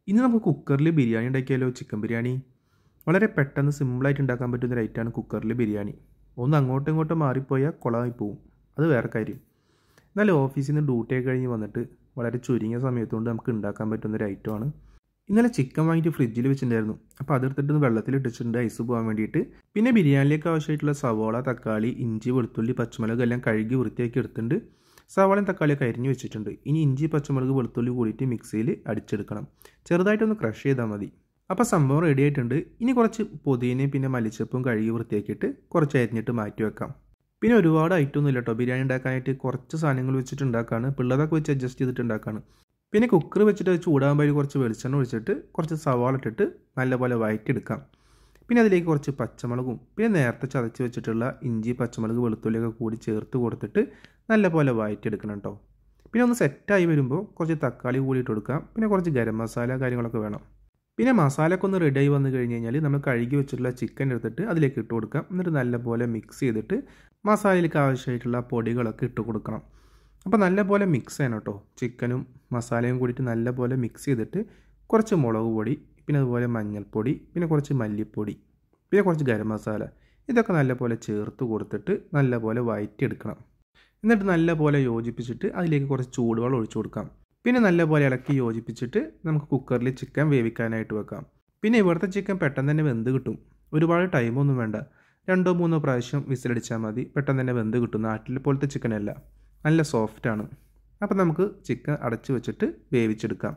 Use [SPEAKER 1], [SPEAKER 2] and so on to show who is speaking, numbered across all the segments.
[SPEAKER 1] ഇന്ന് നമുക്ക് കുക്കറിൽ ബിരിയാണി ഉണ്ടാക്കിയാലോ ചിക്കൻ ബിരിയാണി വളരെ പെട്ടെന്ന് സിമ്പിളായിട്ട് ഉണ്ടാക്കാൻ പറ്റുന്ന ഒരു ഐറ്റമാണ് കുക്കറിൽ ബിരിയാണി ഒന്ന് അങ്ങോട്ടും ഇങ്ങോട്ടും മാറിപ്പോയാൽ കുളമായി പോവും അത് വേറെ കാര്യം എന്നാൽ ഓഫീസിൽ നിന്ന് ഡ്യൂട്ടി ഒക്കെ കഴിഞ്ഞ് വന്നിട്ട് വളരെ ചുരുങ്ങിയ സമയത്തുകൊണ്ട് നമുക്ക് ഉണ്ടാക്കാൻ പറ്റുന്ന ഒരു ഐറ്റമാണ് ഇന്നലെ ചിക്കൻ വാങ്ങിയിട്ട് ഫ്രിഡ്ജിൽ വെച്ചിട്ടുണ്ടായിരുന്നു അപ്പോൾ അതെടുത്തിട്ട് വെള്ളത്തിൽ ഇട്ടിട്ടുണ്ട് ഐസ് പോകാൻ വേണ്ടിയിട്ട് പിന്നെ ബിരിയാണിയിലേക്ക് ആവശ്യമായിട്ടുള്ള സവോള തക്കാളി ഇഞ്ചി വെളുത്തുള്ളി പച്ചമുളക് എല്ലാം കഴുകി വൃത്തിയാക്കി എടുത്തിട്ടുണ്ട് സവാളയും തക്കാളിയൊക്കെ അരിഞ്ഞ് വെച്ചിട്ടുണ്ട് ഇനി ഇഞ്ചി പച്ചമുളക് വെളുത്തുള്ളി കൂടിയിട്ട് മിക്സിയിൽ അടിച്ചെടുക്കണം ചെറുതായിട്ടൊന്ന് ക്രഷ് ചെയ്താൽ മതി അപ്പോൾ സംഭവം റെഡി ആയിട്ടുണ്ട് ഇനി കുറച്ച് പുതിനയും പിന്നെ മല്ലിച്ചപ്പും കഴുകി വൃത്തിയാക്കിയിട്ട് കുറച്ച് അരിഞ്ഞിട്ട് മാറ്റി വെക്കാം പിന്നെ ഒരുപാട് ഐറ്റം ഒന്നും ഇല്ല കേട്ടോ ബിരിയാണി ഉണ്ടാക്കാനായിട്ട് കുറച്ച് സാധനങ്ങൾ വെച്ചിട്ട് ഉണ്ടാക്കാണ് പിള്ളേരൊക്കെ വെച്ച് അഡ്ജസ്റ്റ് ചെയ്തിട്ട് ഉണ്ടാക്കാണ് പിന്നെ കുക്കർ വെച്ചിട്ട് ചൂടാകുമ്പോൾ അതിൽ കുറച്ച് വെളിച്ചെണ്ണ ഒഴിച്ചിട്ട് കുറച്ച് സവാള ഇട്ടിട്ട് നല്ലപോലെ വഴറ്റിയെടുക്കാം പിന്നെ അതിലേക്ക് കുറച്ച് പച്ചമുളകും പിന്നെ നേരത്തെ ചതച്ച് വെച്ചിട്ടുള്ള ഇഞ്ചി പച്ചമുളക് വെളുത്തുള്ളിയൊക്കെ കൂടി ചേർത്ത് കൊടുത്തിട്ട് നല്ലപോലെ വഴറ്റിയെടുക്കണം കേട്ടോ പിന്നെ ഒന്ന് സെറ്റായി വരുമ്പോൾ കുറച്ച് തക്കാളി കൂടി ഇട്ട് കൊടുക്കാം പിന്നെ കുറച്ച് ഗരം മസാല കാര്യങ്ങളൊക്കെ വേണം പിന്നെ മസാലയൊക്കെ ഒന്ന് റെഡിയായി വന്നു കഴിഞ്ഞ് കഴിഞ്ഞാൽ നമ്മൾ കഴുകി വെച്ചിട്ടുള്ള ചിക്കൻ എടുത്തിട്ട് അതിലേക്ക് ഇട്ട് കൊടുക്കാം എന്നിട്ട് നല്ലപോലെ മിക്സ് ചെയ്തിട്ട് മസാലയിലേക്ക് ആവശ്യമായിട്ടുള്ള പൊടികളൊക്കെ ഇട്ട് കൊടുക്കണം അപ്പോൾ നല്ലപോലെ മിക്സ് ചെയ്യണം കേട്ടോ ചിക്കനും മസാലയും കൂടിയിട്ട് നല്ലപോലെ മിക്സ് ചെയ്തിട്ട് കുറച്ച് മുളക് പൊടി പിന്നെ അതുപോലെ മഞ്ഞൾപ്പൊടി പിന്നെ കുറച്ച് മല്ലിപ്പൊടി പിന്നെ കുറച്ച് ഗരം മസാല ഇതൊക്കെ നല്ലപോലെ ചേർത്ത് കൊടുത്തിട്ട് നല്ലപോലെ വഴറ്റിയെടുക്കണം എന്നിട്ട് നല്ലപോലെ യോജിപ്പിച്ചിട്ട് അതിലേക്ക് കുറച്ച് ചൂടുവെള്ളം ഒഴിച്ചു കൊടുക്കാം പിന്നെ നല്ലപോലെ ഇളക്കി യോജിപ്പിച്ചിട്ട് നമുക്ക് കുക്കറിൽ ചിക്കൻ വേവിക്കാനായിട്ട് വെക്കാം പിന്നെ ഇവിടുത്തെ ചിക്കൻ പെട്ടെന്ന് തന്നെ വെന്ത് കിട്ടും ഒരുപാട് ടൈമൊന്നും വേണ്ട രണ്ടോ മൂന്നോ പ്രാവശ്യം വിസിലടിച്ചാൽ മതി പെട്ടെന്ന് തന്നെ വെന്ത് കിട്ടും നാട്ടിലെ പോലത്തെ ചിക്കനല്ല നല്ല സോഫ്റ്റാണ് അപ്പോൾ നമുക്ക് ചിക്കൻ അടച്ചു വെച്ചിട്ട് വേവിച്ചെടുക്കാം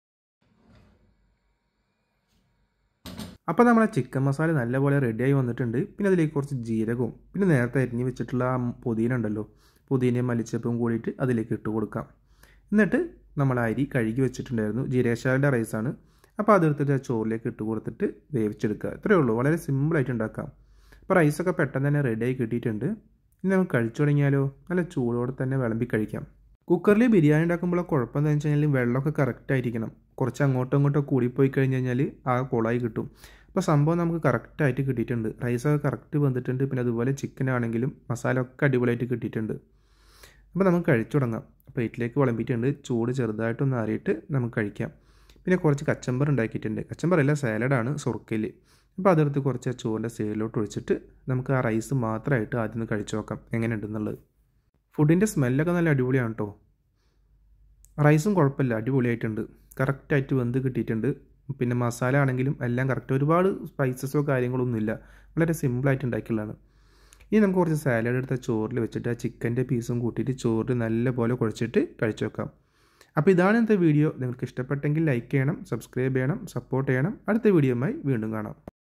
[SPEAKER 1] അപ്പോൾ നമ്മളെ ചിക്കൻ മസാല നല്ലപോലെ റെഡിയായി വന്നിട്ടുണ്ട് പിന്നെ അതിലേക്ക് കുറച്ച് ജീരകവും പിന്നെ നേരത്തെ അരിഞ്ഞ് വെച്ചിട്ടുള്ള ആ പുതിന ഉണ്ടല്ലോ പുതിനയും മല്ലിച്ചപ്പും കൂടിയിട്ട് അതിലേക്ക് ഇട്ട് കൊടുക്കാം എന്നിട്ട് നമ്മൾ അരി കഴുകി വെച്ചിട്ടുണ്ടായിരുന്നു ജീരകശാലൻ്റെ റൈസാണ് അപ്പോൾ അതെടുത്തിട്ട് ആ ചോറിലേക്ക് ഇട്ട് കൊടുത്തിട്ട് വേവിച്ചെടുക്കുക ഇത്രയേ ഉള്ളൂ വളരെ സിമ്പിളായിട്ട് ഉണ്ടാക്കാം അപ്പോൾ റൈസൊക്കെ പെട്ടെന്ന് തന്നെ റെഡിയായി കിട്ടിയിട്ടുണ്ട് ഇനി നമുക്ക് കഴിച്ചു തുടങ്ങിയാലോ നല്ല ചൂടോടെ തന്നെ വിളമ്പി കഴിക്കാം കുക്കറിൽ ബിരിയാണി ഉണ്ടാക്കുമ്പോൾ കുഴപ്പം എന്താണെന്ന് വെച്ച് കഴിഞ്ഞാൽ വെള്ളമൊക്കെ കറക്റ്റ് ആയിരിക്കണം കുറച്ച് അങ്ങോട്ടും ഇങ്ങോട്ടും കൂടിപ്പോയി കഴിഞ്ഞ് കഴിഞ്ഞാൽ ആ കുളമായി കിട്ടും അപ്പോൾ സംഭവം നമുക്ക് കറക്റ്റായിട്ട് കിട്ടിയിട്ടുണ്ട് റൈസൊക്കെ കറക്റ്റ് വന്നിട്ടുണ്ട് പിന്നെ അതുപോലെ ചിക്കൻ ആണെങ്കിലും മസാല ഒക്കെ അടിപൊളിയായിട്ട് കിട്ടിയിട്ടുണ്ട് അപ്പോൾ നമുക്ക് കഴിച്ചു തുടങ്ങാം പ്ലേറ്റിലേക്ക് വിളമ്പിയിട്ടുണ്ട് ചൂട് ചെറുതായിട്ടൊന്ന് ആറിയിട്ട് നമുക്ക് കഴിക്കാം പിന്നെ കുറച്ച് കച്ചമ്പർ ഉണ്ടാക്കിയിട്ടുണ്ട് കച്ചമ്പർ അല്ല സാലഡാണ് സുർക്കയിൽ അപ്പോൾ അതെടുത്ത് കുറച്ച് ചോറിൻ്റെ സൈഡിലോട്ട് ഒഴിച്ചിട്ട് നമുക്ക് ആ റൈസ് മാത്രമായിട്ട് ആദ്യം ഒന്ന് കഴിച്ചു നോക്കാം എങ്ങനെയുണ്ടെന്നുള്ളത് ഫുഡിൻ്റെ സ്മെല്ലൊക്കെ നല്ല അടിപൊളിയാണ് കേട്ടോ റൈസും കുഴപ്പമില്ല അടിപൊളിയായിട്ടുണ്ട് കറക്റ്റായിട്ട് വെന്ത് കിട്ടിയിട്ടുണ്ട് പിന്നെ മസാല ആണെങ്കിലും എല്ലാം കറക്റ്റ് ഒരുപാട് സ്പൈസസോ കാര്യങ്ങളൊന്നും ഇല്ല വളരെ സിമ്പിളായിട്ട് ഉണ്ടാക്കിയുള്ളതാണ് ഇനി നമുക്ക് കുറച്ച് സാലഡ് എടുത്ത ചോറിൽ വെച്ചിട്ട് ആ ചിക്കൻ്റെ പീസും കൂട്ടിയിട്ട് ചോറിൽ നല്ലപോലെ കുഴച്ചിട്ട് കഴിച്ചു വെക്കാം അപ്പോൾ ഇതാണ് ഇന്നത്തെ വീഡിയോ നിങ്ങൾക്ക് ഇഷ്ടപ്പെട്ടെങ്കിൽ ലൈക്ക് ചെയ്യണം സബ്സ്ക്രൈബ് ചെയ്യണം സപ്പോർട്ട് ചെയ്യണം അടുത്ത വീഡിയോയുമായി വീണ്ടും കാണാം